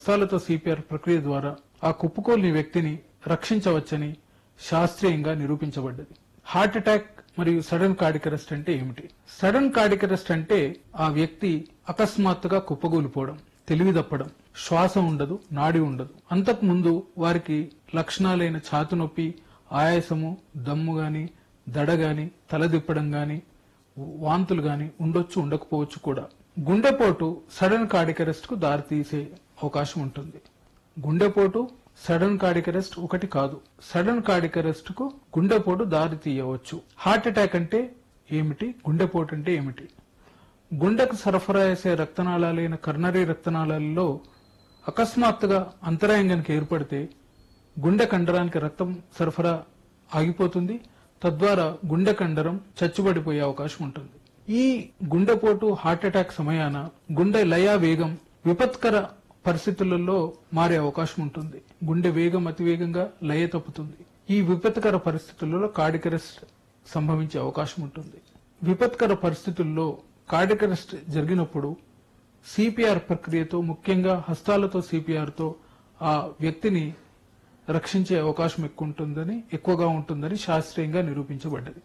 హస్తాలతో CPR ప్రక్రియ ద్వారా ఆ కుప్పుకోలేని వ్యక్తిని రక్షించవచ్చని శాస్త్రీయంగా నిరూపించబడ్డది హార్ట్ అటాక్ మరియు సడన్ కార్డిక్ అరెస్ట్ అంటే ఏమిటి సడన్ కార్డిక్ అరెస్ట్ అంటే ఆ వ్యక్తి అకస్మాత్తుగా కుప్పగూలిపోవడం తెలివి తప్పడం శ్వాస ఉండదు నాడి ఉండదు అంతకు ముందు వారికి లక్షణాలైన ఛాతి నొప్పి ఆయాసము దమ్ము గాని దడ గాని తలదిప్పడం గాని వాంతులు గాని ఉండొచ్చు ఉండకపోవచ్చు కూడా గుండెపోటు సడన్ కార్డిక్ అరెస్ట్ కు దారితీసే అవకాశం ఉంటుంది గుండెపోటు సడన్ కార్డిక్ అరెస్ట్ ఒకటి కాదు సడన్ కార్డిక్ అరెస్ట్ కు గుండెపోటు దారి తీయవచ్చు హార్ట్ అటాక్ అంటే ఏమిటి గుండెపోటు అంటే ఏమిటి గుండెకు సరఫరా చేసే రక్తనాళాలైన కర్నరీ రక్తనాళాలలో అకస్మాత్తుగా అంతరాయం గనుక ఏర్పడితే గుండె కండరానికి రక్తం సరఫరా ఆగిపోతుంది తద్వారా గుండె కండరం చచ్చుబడిపోయే అవకాశం ఉంటుంది ఈ గుండెపోటు హార్ట్ అటాక్ సమయాన గుండె లయ వేగం విపత్కర పరిస్థితులలో మారే అవకాశం ఉంటుంది గుండె వేగం అతివేగంగా లయ తప్పుతుంది ఈ విపత్కర పరిస్థితులలో కార్డిక్ అరెస్ట్ సంభవించే అవకాశం ఉంటుంది విపత్కర పరిస్థితుల్లో కార్డిక్ అరెస్ట్ జరిగినప్పుడు సిపిఆర్ ప్రక్రియతో ముఖ్యంగా హస్తాలతో సిపిఆర్ తో ఆ వ్యక్తిని రక్షించే అవకాశం ఎక్కువ ఉంటుందని ఎక్కువగా ఉంటుందని శాస్త్రీయంగా నిరూపించబడ్డది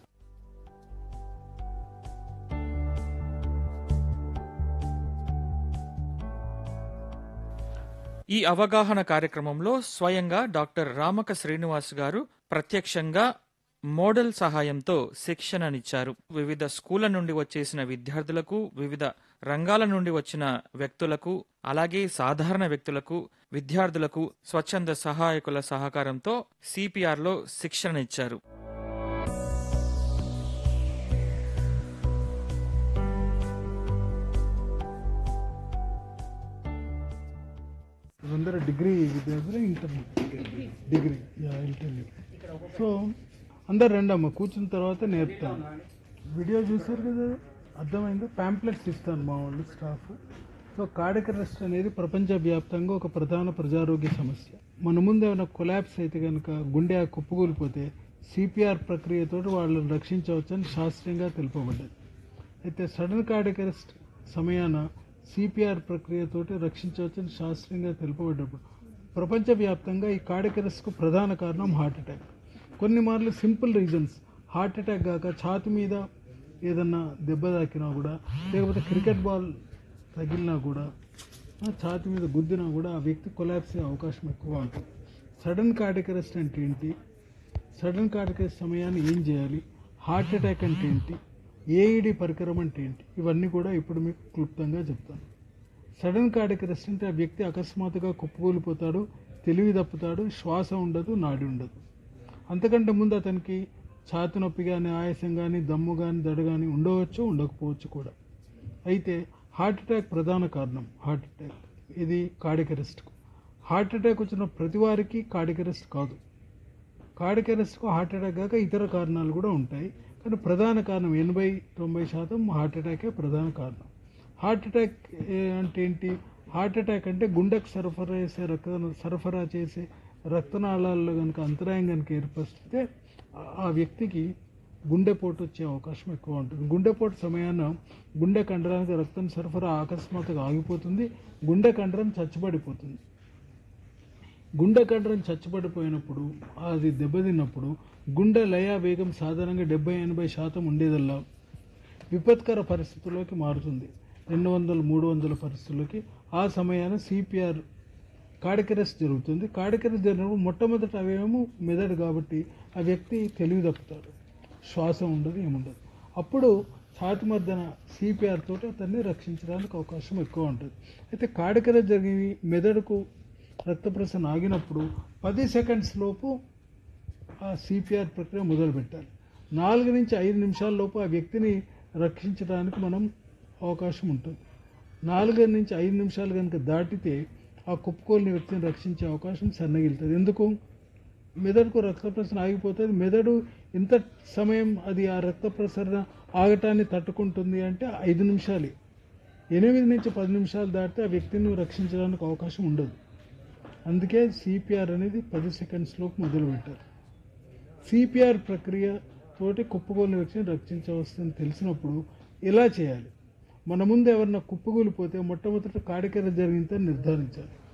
ఈ అవగాహన కార్యక్రమంలో స్వయంగా డాక్టర్ రామక శ్రీనివాస్ గారు ప్రత్యక్షంగా మోడల్ సహాయంతో శిక్షణనిచ్చారు వివిధ స్కూళ్ల నుండి వచ్చేసిన విద్యార్థులకు వివిధ రంగాల నుండి వచ్చిన వ్యక్తులకు అలాగే సాధారణ వ్యక్తులకు విద్యార్థులకు స్వచ్ఛంద సహాయకుల సహకారంతో సిపిఆర్లో శిక్షణనిచ్చారు అందరూ డిగ్రీ విద్యార్థులు ఇంటర్మీడియట్ డిగ్రీ ఇంటర్మీడియట్ సో అందరు రండి అమ్మ కూర్చున్న తర్వాత నేర్పుతాను వీడియో చూసారు కదా అర్థమైందా ప్యాంప్లెట్స్ ఇస్తాను మా వాళ్ళు స్టాఫ్ సో కార్డిక్ అరెస్ట్ అనేది ప్రపంచవ్యాప్తంగా ఒక ప్రధాన ప్రజారోగ్య సమస్య మన ముందు ఏమైనా కొలాప్స్ అయితే కనుక గుండె కుప్పకూలిపోతే సిపిఆర్ ప్రక్రియతో వాళ్ళని రక్షించవచ్చని శాస్త్రీయంగా తెలుపబడ్డది అయితే సడన్ కార్డిక్ అరెస్ట్ సమయాన సిపిఆర్ ప్రక్రియతోటి రక్షించవచ్చని శాస్త్రీయంగా తెలుపబడ్డప్పుడు ప్రపంచవ్యాప్తంగా ఈ కార్డిక్ అరెస్ట్కు ప్రధాన కారణం హార్ట్ అటాక్ కొన్ని మార్లు సింపుల్ రీజన్స్ హార్ట్ అటాక్ కాక ఛాతి మీద ఏదన్నా దెబ్బ తాకినా కూడా లేకపోతే క్రికెట్ బాల్ తగిలినా కూడా ఆ ఛాతి మీద గుద్దినా కూడా ఆ వ్యక్తి కొలాప్స్ అయ్యే అవకాశం ఎక్కువ ఉంటుంది సడన్ కార్డిక్ అరెస్ట్ అంటే ఏంటి సడన్ కార్డిక్ అరెస్ట్ సమయాన్ని ఏం చేయాలి హార్ట్ అటాక్ అంటే ఏంటి ఏఈడి పరికరం అంటే ఏంటి ఇవన్నీ కూడా ఇప్పుడు మీకు క్లుప్తంగా చెప్తాను సడన్ కార్డిక్ అరెస్ట్ అంటే ఆ వ్యక్తి అకస్మాత్తుగా కుప్పకూలిపోతాడు తెలివి తప్పుతాడు శ్వాస ఉండదు నాడి ఉండదు అంతకంటే ముందు అతనికి ఛాతి నొప్పి కానీ ఆయాసం కానీ దమ్ము కానీ దడ కానీ ఉండవచ్చు ఉండకపోవచ్చు కూడా అయితే హార్ట్ అటాక్ ప్రధాన కారణం హార్ట్ అటాక్ ఇది కార్డిక్ అరెస్ట్కు హార్ట్ అటాక్ వచ్చిన ప్రతి వారికి కార్డిక్ అరెస్ట్ కాదు కార్డిక్ అరెస్ట్కు హార్ట్ అటాక్ కాక ఇతర కారణాలు కూడా ఉంటాయి కానీ ప్రధాన కారణం ఎనభై తొంభై శాతం హార్ట్ అటాకే ప్రధాన కారణం హార్ట్ అటాక్ ఏ- అంటే ఏంటి హార్ట్ అటాక్ అంటే గుండెకు సరఫరా చేసే రక్త సరఫరా చేసే రక్తనాళాల్లో కనుక అంతరాయం కనుక ఏర్పరిస్తే ఆ- ఆ వ్యక్తికి గుండెపోటు వచ్చే అవకాశం ఎక్కువ ఉంటుంది గుండెపోటు సమయాన గుండె కండరానికి రక్తం సరఫరా అకస్మాత్తుగా ఆగిపోతుంది గుండె కండరం చచ్చుబడిపోతుంది గుండె కండరం చచ్చుబడిపోయినప్పుడు అది దెబ్బతిన్నప్పుడు గుండె లయ వేగం సాధారణంగా డెబ్బై ఎనభై శాతం ఉండేదల్లా విపత్కర పరిస్థితుల్లోకి మారుతుంది రెండు వందల మూడు వందల పరిస్థితుల్లోకి ఆ సమయాన సిపిఆర్ కాడికరెస్ జరుగుతుంది కాడికరెస్ జరిగినప్పుడు మొట్టమొదట అవేమో మెదడు కాబట్టి ఆ వ్యక్తి తెలివి తప్పుతాడు శ్వాస ఉండదు ఏముండదు అప్పుడు ఛాతి మర్దన సిపిఆర్ తోటి అతన్ని రక్షించడానికి అవకాశం ఎక్కువ ఉంటుంది అయితే కాడికరెస్ జరిగి మెదడుకు రక్త ప్రసరణ ఆగినప్పుడు పది సెకండ్స్ లోపు ఆ సిపిఆర్ ప్రక్రియ మొదలు పెట్టాలి నాలుగు నుంచి ఐదు నిమిషాల లోపు ఆ వ్యక్తిని రక్షించడానికి మనం అవకాశం ఉంటుంది నాలుగు నుంచి ఐదు నిమిషాలు కనుక దాటితే ఆ కుప్పుకోలిన వ్యక్తిని రక్షించే అవకాశం సన్నగిలుతుంది ఎందుకు మెదడుకు రక్త ప్రసరణ ఆగిపోతుంది మెదడు ఎంత సమయం అది ఆ రక్త ప్రసరణ ఆగటాన్ని తట్టుకుంటుంది అంటే ఐదు నిమిషాలే ఎనిమిది నుంచి పది నిమిషాలు దాటితే ఆ వ్యక్తిని రక్షించడానికి అవకాశం ఉండదు అందుకే సిపిఆర్ అనేది పది సెకండ్స్ లోపు మొదలు పెట్టారు సిపిఆర్ ప్రక్రియ తోటి కుప్పకూలిన వ్యక్తిని రక్షించవచ్చని తెలిసినప్పుడు ఎలా చేయాలి మన ముందు ఎవరన్నా కుప్పకూలిపోతే మొట్టమొదట కాడికెర జరిగిందని నిర్ధారించాలి